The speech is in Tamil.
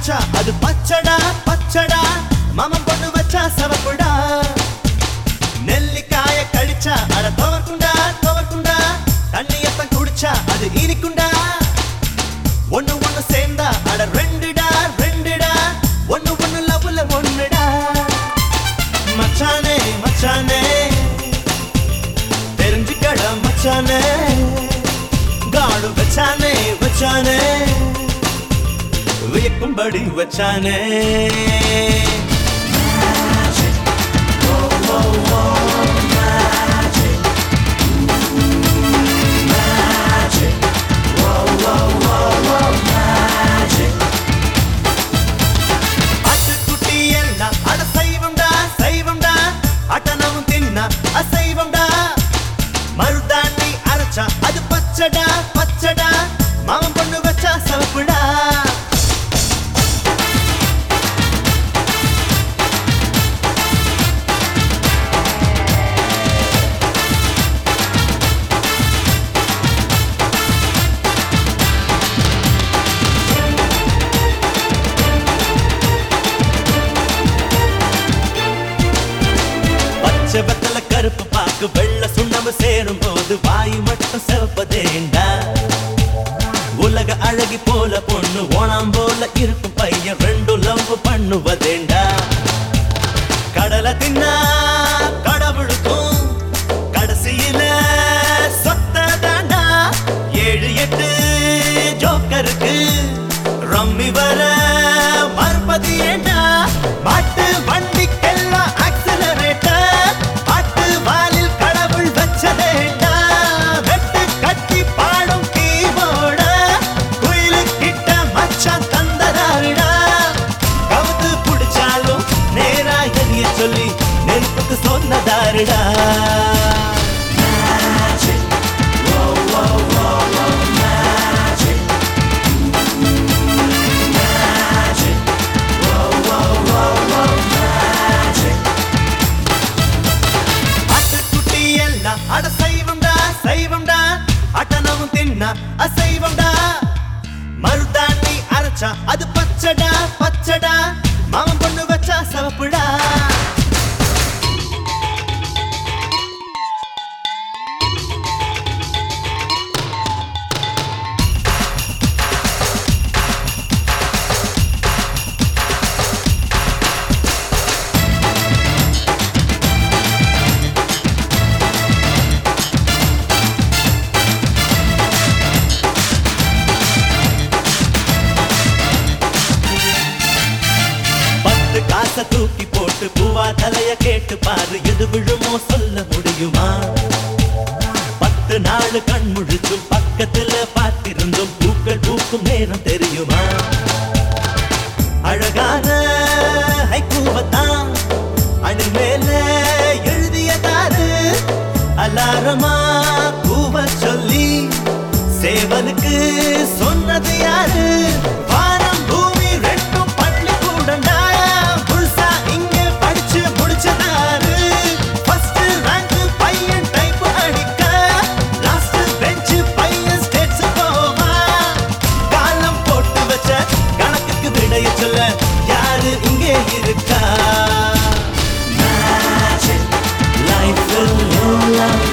அரைச்சா அது பச்சடா பச்சடா மாமன் பொண்ணு வச்சா சவப்புடா நெல்லிக்காய கழிச்சா அட துவர்க்குண்டா துவர்க்குண்டா தண்ணியத்தான் குடிச்சா அது இனிக்குண்டா ஒண்ணு ஒண்ணு சேர்ந்தா அட ரெண்டுடா ரெண்டுடா ஒண்ணு ஒண்ணு லவ்ல ஒண்ணுடா மச்சானே மச்சானே தெரிஞ்சுக்கட மச்சானே காடு வச்சானே வச்சானே வியக்கும்படி வச்சானே ஆட்டுக்குட்டி எல்லாம் அட சைவம்டா சைவம்டா அட்டனவும் தின்னா அசைவம்டா மருதாண்டி அரைச்சா அது பச்சடா பச்சடா மாமன் பொண்ணு வச்சா சவப்புடா பச்சை வெத்தல கருப்பு பாக்கு வெள்ள சுண்ணாம்பு சேரும் போது வாய் மட்டும் சிவப்பதேண்டா உலக அழகி போல பொண்ணு ஓணாம் போல இருக்கும் பையன் ரெண்டும் லவ் பண்ணுவதேண்டா கடலை தின்னா கடவுளுக்கும் கடைசியில சொத்த தாண்டா ஏழு எட்டு ஜோக்கருக்கு ரம்மி வர மறுபதி ஏண்டா மாட்டு வண்டிக்கெல்லாம் ஆக்சலரேட்டர் பாட்டு வாலில் கடவுள் வச்சதேண்டா வெட்டு கட்டி பாடும் கீபோர்ட குயிலுக்கிட்ட மச்சான் தந்ததாருடா கவுத்து புடிச்சாலும் நேரா எரிய சொல்லி நெருப்புக்கு சொன்னதாருடா ஆட்டுக்குட்டி எல்லாம் அட சைவம்டா சைவம்டா அட்டனவும் தின்னா அசைவம்டா மருதாண்டி அரைச்சா அது பச்சடா பச்சடா மாமன் பொண்ணு வச்சா சவப்புடா பத்து காசை தூக்கி போட்டு பூவா தலைய கேட்டு பாரு எது விழுமோ சொல்ல முடியுமா பத்து நாள் கண் முழிச்சும் பக்கத்துல பார்த்திருந்தும் பூக்கள் பூக்கும் நேரம் தெரியுமா அழகான ஹைக்கூவத்தான் அணி மேல எழுதியதாரு அலாரமா கூவ சொல்லி சேவலுக்கு சொன்னது யாரு வானம் பூமி ரெண்டும் பள்ளி கூடண்டா புதுசா இங்க படிச்சு முடிச்சதாரு ஃபர்ஸ்ட் ரேங்க் பையன் டைப் அடிக்க லாஸ்ட் பெஞ்ச் பையன் ஸ்டேட்ஸ் போவா காலம் போட்டு வச்ச கணக்குக்கு விடைய சொல்ல யாரு இங்கே இருக்கா Life will love